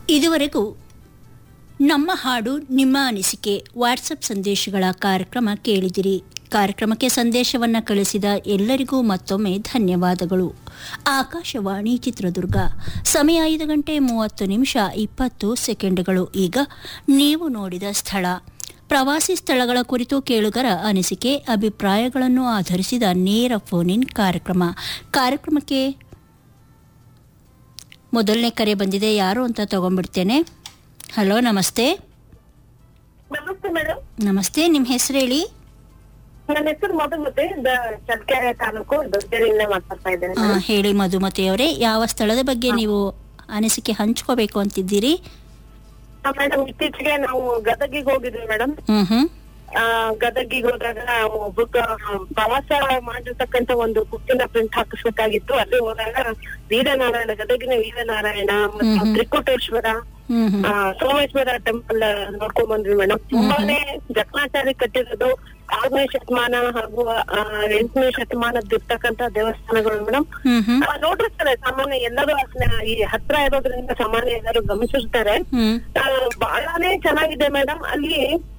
ಇದುವರೆಗೂ ನಮ್ಮ ಹಾಡು ನಿಮ್ಮ ಅನಿಸಿಕೆ ವಾಟ್ಸಪ್ ಸಂದೇಶಗಳ ಕಾರ್ಯಕ್ರಮ ಕೇಳಿದಿರಿ ಕಾರ್ಯಕ್ರಮಕ್ಕೆ ಸಂದೇಶವನ್ನು ಕಳಿಸಿದ ಎಲ್ಲರಿಗೂ ಮತ್ತೊಮ್ಮೆ ಧನ್ಯವಾದಗಳು ಆಕಾಶವಾಣಿ ಚಿತ್ರದುರ್ಗ ಸಮಯ ಐದು ಗಂಟೆ ಮೂವತ್ತು ನಿಮಿಷ ಇಪ್ಪತ್ತು ಸೆಕೆಂಡ್ಗಳು ಈಗ ನೀವು ನೋಡಿದ ಸ್ಥಳ ಪ್ರವಾಸಿ ಸ್ಥಳಗಳ ಕುರಿತು ಕೇಳುಗರ ಅನಿಸಿಕೆ ಅಭಿಪ್ರಾಯಗಳನ್ನು ಆಧರಿಸಿದ ನೇರ ಫೋನ್ ಇನ್ ಕಾರ್ಯಕ್ರಮ ಕಾರ್ಯಕ್ರಮಕ್ಕೆ ಮೊದಲನೇ ಕರೆ ಬಂದಿದೆ ಯಾರು ಅಂತ ತಗೊಂಡ್ಬಿಡ್ತೇನೆ ಹಲೋ ನಮಸ್ತೆ ನಮಸ್ತೆ ಮೇಡಮ್ ನಮಸ್ತೆ ನಿಮ್ಮ ಹೆಸರು ಹೇಳಿ ನನ್ನ ಹೆಸರು ಮಧುಮತಿ ಚಟ್ಕೆರೆ ತಾಲೂಕು ದೊಡ್ಡರಿಂದ ಮಾತಾಡ್ತಾ ಇದ್ದೇನೆ ಆ, ಹೇಳಿ ಮಧುಮತಿ ಅವರೇ ಯಾವ ಸ್ಥಳದ ಬಗ್ಗೆ ನೀವು ಅನಿಸಿಕೆ ಹಂಚ್ಕೋಬೇಕು ಅಂತಿದ್ದೀರಿ ಮೇಡಮ್ ಇತ್ತೀಚೆಗೆ ನಾವು ಗದಗಿಗೆ ಹೋಗಿದ್ವಿ ಮೇಡಮ್ ಹ್ಮ್ ಹ್ಮ್ ಗದಗಿಗೆ ಹೋದಾಗ ಬುಕ್ ಪ್ರವಾಸ ಮಾಡಿರ್ತಕ್ಕಂತ ಒಂದು ಬುಕ್ಕಿನ ಪ್ರಿಂಟ್ ಹಾಕಿಸ್ಬೇಕಾಗಿತ್ತು ಅಲ್ಲಿ ಹೋದಾಗ ವೀರನಾರಾಯಣ ಗದಗಿನ ವೀರನಾರಾಯಣ ಮತ್ತು ಹ್ಮ್ ಹ್ಮ್. ತ್ರಿಕೂಟೇಶ್ವರ ಹ್ಮ್ ಹ್ಮ್ ಆ, ಸೋಮೇಶ್ವರ ಟೆಂಪಲ್ ನೋಡ್ಕೊಂಡ್ ಬಂದ್ವಿ ಮೇಡಮ್ ತುಂಬಾನೇ ಜಕಣಾಚಾರಿ ಕಟ್ಟಿರೋದು ಆರನೇ ಶತಮಾನ ಹಾಗೂ ಆ, ಎಂಟನೇ ಶತಮಾನದ ಇರ್ತಕ್ಕಂತ ದೇವಸ್ಥಾನಗಳು ಮೇಡಮ್ ಹ್ಮ್ ಹ್ಮ್ ನೋಡಿರ್ತಾರೆ ಸಾಮಾನ್ಯ ಎಲ್ಲರೂ ಅದ್ನ ಈ ಹತ್ರ ಇರೋದ್ರಿಂದ ಸಾಮಾನ್ಯ ಎಲ್ಲರೂ ಗಮನಿಸಿರ್ತಾರೆ ಹ್ಮ್ ಆ, ಬಹಳಾನೇ ಚೆನ್ನಾಗಿದೆ ಮೇಡಮ್ ಅಲ್ಲಿ